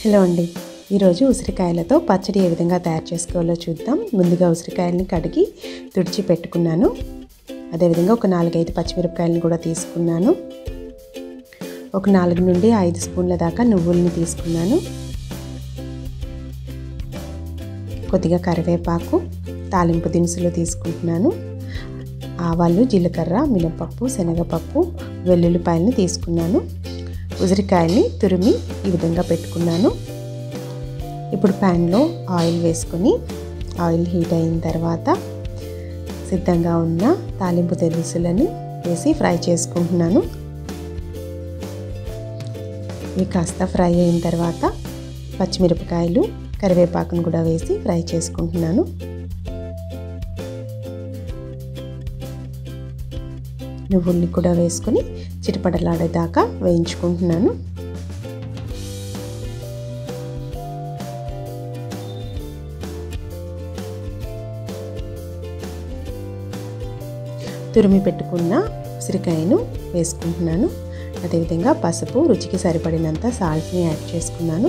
hello అండి ఈరోజు ఉసిరికాయలతో పచ్చడి ఏ విధంగా తయారు చేసుకోవాలో చూద్దాం ముందుగా ఉసిరికాయలని కడిగి తుడిచి పెట్టుకున్నాను అదేవిధంగా ఒక నాలుగైదు పచ్చిమిరపకాయలను కూడా తీసుకున్నాను ఒక నాలుగు నుండి ఐదు స్పూన్ల దాకా నువ్వుల్ని తీసుకున్నాను కొద్దిగా కరివేపాకు తాలింపు దినుసులు తీసుకుంటున్నాను ఆవాలు జీలకర్ర మినపప్పు శనగపప్పు వెల్లుల్లిపాయలని తీసుకున్నాను ఉసిరికాయల్ని తురిమి ఈ విధంగా పెట్టుకున్నాను ఇప్పుడు ప్యాన్లో ఆయిల్ వేసుకొని ఆయిల్ హీట్ అయిన తర్వాత సిద్ధంగా ఉన్న తాలింపు దినుసులను వేసి ఫ్రై చేసుకుంటున్నాను ఇవి కాస్త ఫ్రై అయిన తర్వాత పచ్చిమిరపకాయలు కరివేపాకును కూడా వేసి ఫ్రై చేసుకుంటున్నాను నువ్వుల్ని కూడా వేసుకొని చిటపటలాడేదాకా వేయించుకుంటున్నాను తురిమి పెట్టుకున్న ఉసిరికాయను వేసుకుంటున్నాను అదేవిధంగా పసుపు రుచికి సరిపడినంత సాల్ట్ని యాడ్ చేసుకున్నాను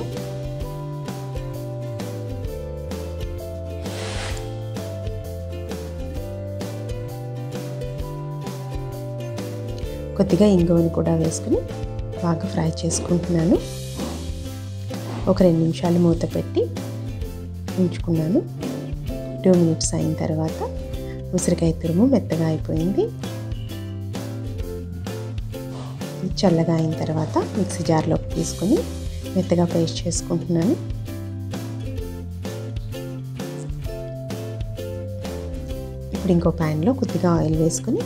కొద్దిగా ఇంగువని కూడా వేసుకుని బాగా ఫ్రై చేసుకుంటున్నాను ఒక రెండు నిమిషాలు మూత పెట్టి ఉంచుకున్నాను టూ మినిట్స్ అయిన తర్వాత ఉసిరికాయ తురుము మెత్తగా అయిపోయింది చల్లగా అయిన తర్వాత మిక్సీ జార్లోకి తీసుకొని మెత్తగా పేస్ట్ చేసుకుంటున్నాను ఇప్పుడు ఇంకో ప్యాన్లో కొద్దిగా ఆయిల్ వేసుకొని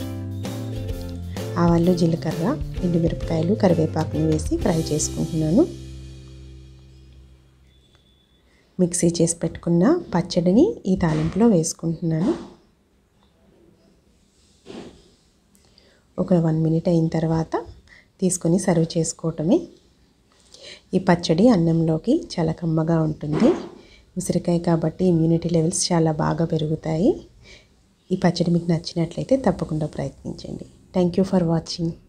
ఆవాలు జీలకర్ర ఎండు మిరపకాయలు కరివేపాకును వేసి ఫ్రై చేసుకుంటున్నాను మిక్సీ చేసి పెట్టుకున్న పచ్చడిని ఈ తాలింపులో వేసుకుంటున్నాను ఒక వన్ మినిట్ అయిన తర్వాత తీసుకొని సర్వ్ చేసుకోవటమే ఈ పచ్చడి అన్నంలోకి చాలా కమ్మగా ఉంటుంది ఉసిరికాయ కాబట్టి ఇమ్యూనిటీ లెవెల్స్ చాలా బాగా పెరుగుతాయి ఈ పచ్చడి మీకు నచ్చినట్లయితే తప్పకుండా ప్రయత్నించండి థ్యాంక్ యూ ఫర్ వాచింగ్